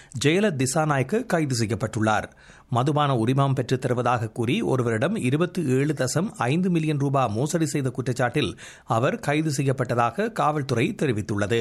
ஜெயல திசாநாயக்க கைது செய்யப்பட்டுள்ளார் மதுபான உரிமம் பெற்றுத் தருவதாக கூறி ஒருவரிடம் இருபத்தி ஏழு தசம் ஐந்து மில்லியன் ரூபாய் மோசடி செய்த குற்றச்சாட்டில் அவர் கைது செய்யப்பட்டதாக காவல்துறை தெரிவித்துள்ளது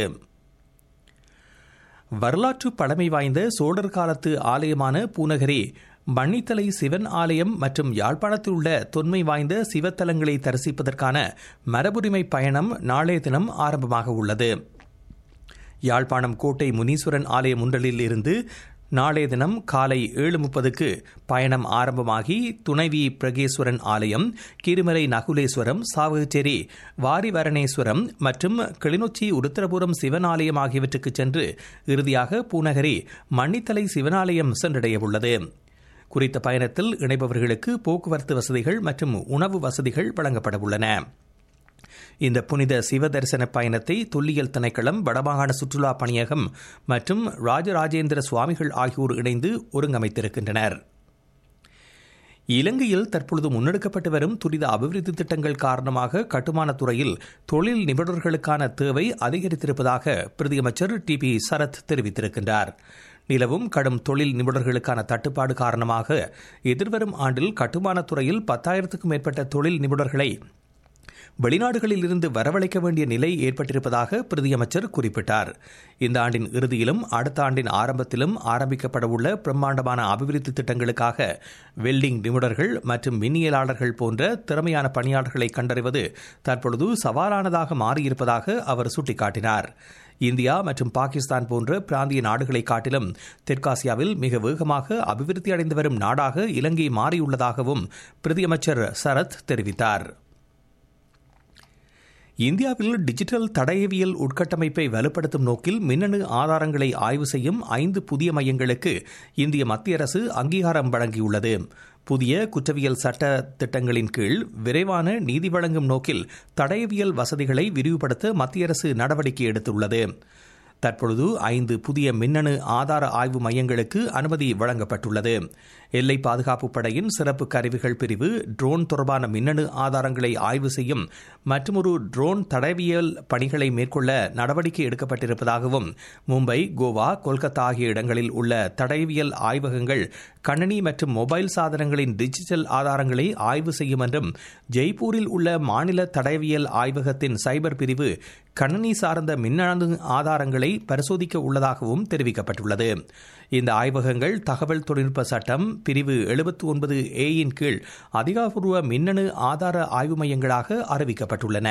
வரலாற்று பழமை வாய்ந்த சோழர் காலத்து ஆலயமான பூநகரி மண்ணித்தலை சிவன் ஆலயம் மற்றும் யாழ்ப்பாணத்தில் உள்ள தொன்மை வாய்ந்த சிவத்தலங்களை தரிசிப்பதற்கான மரபுரிமை பயணம் நாளைய தினம் ஆரம்பமாக உள்ளது யாழ்ப்பாணம் கோட்டை முனீஸ்வரன் ஆலய முன்றலில் இருந்து நாளைய தினம் காலை ஏழு முப்பதுக்கு பயணம் ஆரம்பமாகி துணைவி பிரகேஸ்வரன் ஆலயம் கிருமலை நகுலேஸ்வரம் சாவகச்சேரி வாரிவரணேஸ்வரம் மற்றும் கிளிநொச்சி உருத்திரபுரம் சிவன் ஆலயம் ஆகியவற்றுக்கு சென்று இறுதியாக பூநகரி மண்ணித்தலை சிவனாலயம் சென்றடைய உள்ளது குறித்த பயணத்தில் இணைபவர்களுக்கு போக்குவரத்து வசதிகள் மற்றும் உணவு வசதிகள் வழங்கப்பட உள்ளன இந்த புனித சிவ தரிசன பயணத்தை தொல்லியல் திணைக்களம் வடமாகாண சுற்றுலா பணியகம் மற்றும் ராஜராஜேந்திர சுவாமிகள் ஆகியோர் இணைந்து ஒருங்கமைத்திருக்கின்றனர் இலங்கையில் தற்பொழுது முன்னெடுக்கப்பட்டு வரும் துரித அபிவிருத்தி திட்டங்கள் காரணமாக கட்டுமானத் துறையில் தொழில் நிபுணர்களுக்கான தேவை அதிகரித்திருப்பதாக பிரதியமைச்சர் டி பி சரத் தெரிவித்திருக்கின்றார் நிலவும் கடும் தொழில் நிபுணர்களுக்கான தட்டுப்பாடு காரணமாக எதிர்வரும் ஆண்டில் கட்டுமானத் துறையில் பத்தாயிரத்துக்கும் மேற்பட்ட தொழில் நிபுணர்களை வெளிநாடுகளில் இருந்து வரவழைக்க வேண்டிய நிலை ஏற்பட்டிருப்பதாக பிரதியமைச்சர் குறிப்பிட்டார் இந்த ஆண்டின் இறுதியிலும் அடுத்த ஆண்டின் ஆரம்பத்திலும் ஆரம்பிக்கப்படவுள்ள பிரம்மாண்டமான அபிவிருத்தி திட்டங்களுக்காக வெல்டிங் நிபுணர்கள் மற்றும் மின்னியலாளர்கள் போன்ற திறமையான பணியாளர்களை கண்டறிவது தற்பொழுது சவாலானதாக மாறியிருப்பதாக அவர் சுட்டிக்காட்டினார் இந்தியா மற்றும் பாகிஸ்தான் போன்ற பிராந்திய நாடுகளை காட்டிலும் தெற்காசியாவில் மிக வேகமாக அபிவிருத்தி அடைந்து வரும் நாடாக இலங்கை மாறியுள்ளதாகவும் பிரதியமைச்சர் சரத் தெரிவித்தார் இந்தியாவில் டிஜிட்டல் தடயவியல் உட்கட்டமைப்பை வலுப்படுத்தும் நோக்கில் மின்னணு ஆதாரங்களை ஆய்வு செய்யும் ஐந்து புதிய மையங்களுக்கு இந்திய மத்திய அரசு அங்கீகாரம் வழங்கியுள்ளது புதிய குற்றவியல் சட்ட திட்டங்களின் கீழ் விரைவான நீதி வழங்கும் நோக்கில் தடயவியல் வசதிகளை விரிவுபடுத்த மத்திய அரசு நடவடிக்கை எடுத்துள்ளது தற்பொழுது ஐந்து புதிய மின்னணு ஆதார ஆய்வு மையங்களுக்கு அனுமதி வழங்கப்பட்டுள்ளது எல்லை பாதுகாப்பு படையின் சிறப்பு கருவிகள் பிரிவு ட்ரோன் தொடர்பான மின்னணு ஆதாரங்களை ஆய்வு செய்யும் மற்றொரு ட்ரோன் தடவியல் பணிகளை மேற்கொள்ள நடவடிக்கை எடுக்கப்பட்டிருப்பதாகவும் மும்பை கோவா கொல்கத்தா ஆகிய இடங்களில் உள்ள தடயவியல் ஆய்வகங்கள் கணினி மற்றும் மொபைல் சாதனங்களின் டிஜிட்டல் ஆதாரங்களை ஆய்வு செய்யும் என்றும் ஜெய்ப்பூரில் உள்ள மாநில தடயவியல் ஆய்வகத்தின் சைபர் பிரிவு கணினி சார்ந்த மின்னணு ஆதாரங்களை பரிசோதிக்க உள்ளதாகவும் தெரிவிக்கப்பட்டுள்ளது இந்த ஆய்வகங்கள் தகவல் தொழில்நுட்ப சட்டம் பிரிவு எழுபத்தி ஒன்பது ஏயின் கீழ் அதிகாரப்பூர்வ மின்னணு ஆதார ஆய்வு மையங்களாக அறிவிக்கப்பட்டுள்ளன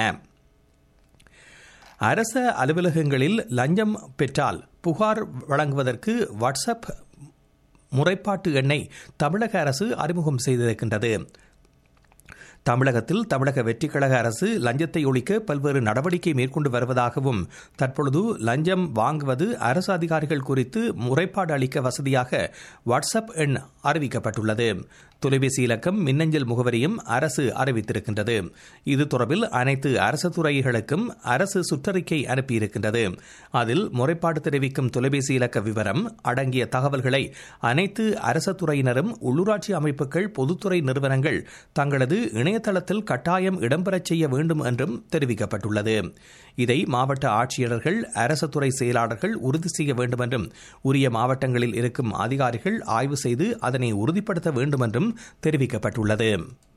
அரச அலுவலகங்களில் லஞ்சம் பெற்றால் புகார் வழங்குவதற்கு வாட்ஸ்அப் முறைப்பாட்டு எண்ணை தமிழக அரசு அறிமுகம் செய்திருக்கின்றது தமிழகத்தில் தமிழக வெற்றிக் கழக அரசு லஞ்சத்தை ஒழிக்க பல்வேறு நடவடிக்கை மேற்கொண்டு வருவதாகவும் தற்பொழுது லஞ்சம் வாங்குவது அரசு அதிகாரிகள் குறித்து முறைப்பாடு அளிக்க வசதியாக வாட்ஸ்அப் எண் அறிவிக்கப்பட்டுள்ளது தொலைபேசி இலக்கம் மின்னஞ்சல் முகவரியும் அரசு அறிவித்திருக்கின்றது இது தொடர்பில் அனைத்து அரசு துறைகளுக்கும் அரசு சுற்றறிக்கை அனுப்பியிருக்கின்றது அதில் முறைப்பாடு தெரிவிக்கும் தொலைபேசி இலக்க விவரம் அடங்கிய தகவல்களை அனைத்து அரசு துறையினரும் உள்ளூராட்சி அமைப்புகள் பொதுத்துறை நிறுவனங்கள் தங்களது இணையதளத்தில் கட்டாயம் இடம்பெறச் செய்ய வேண்டும் என்றும் தெரிவிக்கப்பட்டுள்ளது இதை மாவட்ட ஆட்சியர்கள் அரசு துறை செயலாளர்கள் உறுதி செய்ய வேண்டும் என்றும் உரிய மாவட்டங்களில் இருக்கும் அதிகாரிகள் ஆய்வு செய்து அதனை உறுதிப்படுத்த வேண்டும் என்றும் தெரிவிக்கப்பட்டுள்ளது